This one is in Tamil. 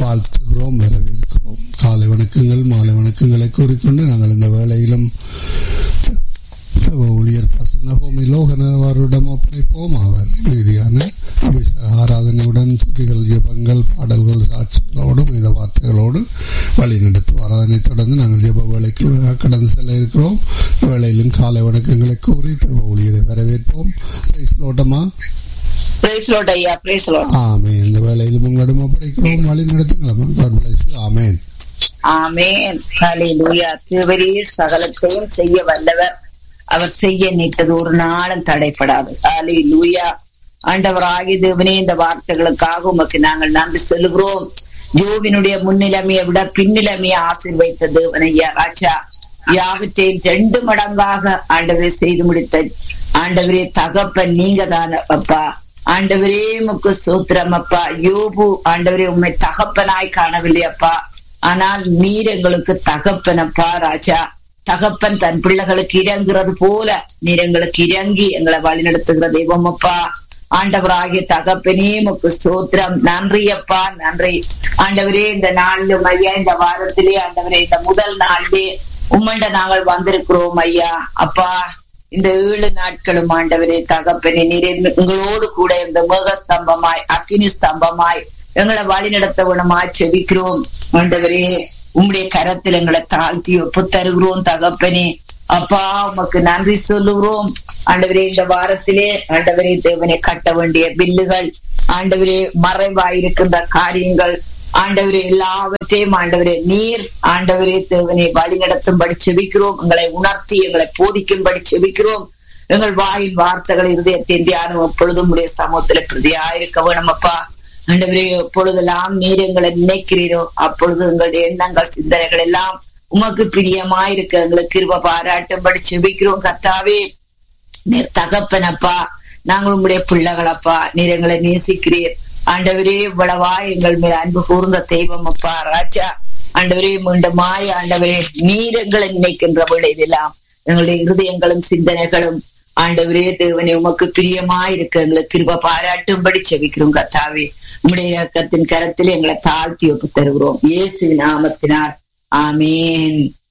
வாழ்த்துகிறோம் வரவேற்கிறோம் காலை வணக்கங்கள் மாலை வணக்கங்களை கூறிக்கொண்டு நாங்கள் இந்த வேளையிலும் ஊழியர் பசனபூமி லோகனவரிடம் ஒப்படைப்போம் அவர் ரீதியான அபிஷேக ஆராதனையுடன் துதிகள் ஜெபங்கள் பாடல்கள் சாட்சிகளோடு வேத வார்த்தைகளோடு வழி நடத்துவார் அதனைத் தொடர்ந்து நாங்கள் ஜெப வேலைக்கு கடந்து செல்ல இருக்கிறோம் வேளையிலும் காலை வணக்கங்களை கூறி ஊழியரை வரவேற்போம் லோட்டமா ஆமே இந்த வேளையிலும் உங்களிடம் ஒப்படைக்கிறோம் வழி நடத்துங்களா ஆமேன் ஆமேன் ஹalleluya திருவரே சகலத்தையும் செய்ய வல்லவர் அவர் செய்ய நினைத்தது ஒரு நாளும் தடைப்படாது ஹalleluya ஆண்டவராகிய தேவனே இந்த வார்த்தைகளுக்காக உமக்கு நாங்கள் நன்றி சொல்லுகிறோம் யோவினுடைய முன்னிலைமையை விட பின்னிலைமையை ஆசீர்வைத்த தேவனையா ராஜா யாவற்றையும் ரெண்டு மடங்காக ஆண்டவரே செய்து முடித்த ஆண்டவரே தகப்பன் நீங்க தான அப்பா ஆண்டவரே முக்கு சூத்திரம் அப்பா யோபு ஆண்டவரே உண்மை தகப்பனாய் காணவில்லை அப்பா ஆனால் நீர் எங்களுக்கு தகப்பனப்பா ராஜா தகப்பன் தன் பிள்ளைகளுக்கு இறங்குறது போல நீர் எங்களுக்கு இறங்கி எங்களை வழிநடத்துகிற தெய்வம் அப்பா ஆண்டவராகிய தகப்பனே முக்கு சோத்திரம் நன்றி அப்பா நன்றி ஆண்டவரே இந்த நாளிலும் ஐயா இந்த வாரத்திலே ஆண்டவரே இந்த முதல் நாளிலே உம்மண்ட நாங்கள் வந்திருக்கிறோம் ஐயா அப்பா இந்த ஏழு நாட்களும் ஆண்டவரே தகப்பனே நீர் எங்களோடு கூட இந்த முக ஸ்தம்பமாய் அக்கினி ஸ்தம்பமாய் எங்களை வழி நடத்தவனமாய் செபிக்கிறோம் ஆண்டவரே உம்முடைய கரத்தில் எங்களை தாழ்த்தி ஒப்பு தருகிறோம் தகப்பனே அப்பா உமக்கு நன்றி சொல்லுகிறோம் ஆண்டவரே இந்த வாரத்திலே ஆண்டவரே தேவனை கட்ட வேண்டிய பில்லுகள் ஆண்டவரே மறைவாயிருக்கின்ற காரியங்கள் ஆண்டவரே எல்லாவற்றையும் ஆண்டவரே நீர் ஆண்டவரே தேவனை வழி நடத்தும்படி செபிக்கிறோம் எங்களை உணர்த்தி எங்களை போதிக்கும்படி செபிக்கிறோம் எங்கள் வாயின் வார்த்தைகள் இருதயத்தின் தியானம் எப்பொழுதும் உடைய சமூகத்துல பிரதியா இருக்க வேணும் அப்பா ஆண்டவரே எப்பொழுதெல்லாம் நீர் எங்களை நினைக்கிறீரோ அப்பொழுது எங்களுடைய எண்ணங்கள் சிந்தனைகள் எல்லாம் உமக்கு பிரியமா இருக்க எங்களுக்கு கிருப பாராட்டும்படி செபிக்கிறோம் கத்தாவே நீர் தகப்பனப்பா நாங்கள் உங்களுடைய பிள்ளைகளப்பா நீர் எங்களை நேசிக்கிறீர் ஆண்டவரே இவ்வளவா எங்கள் மேல் அன்பு கூர்ந்த தெய்வம் அப்பா ராஜா ஆண்டவரே மீண்டுமாய் ஆண்டவரே நீர் எங்களை நினைக்கின்ற விளைவெல்லாம் எங்களுடைய இருதயங்களும் சிந்தனைகளும் ஆண்டவரே தேவனே உமக்கு பிரியமா இருக்க எங்களை திரும்ப பாராட்டும்படி செவிக்கிறோம் கத்தாவே உம்முடைய இறக்கத்தின் கரத்தில் எங்களை தாழ்த்தி ஒப்பு தருகிறோம் இயேசு நாமத்தினார் ஆமேன்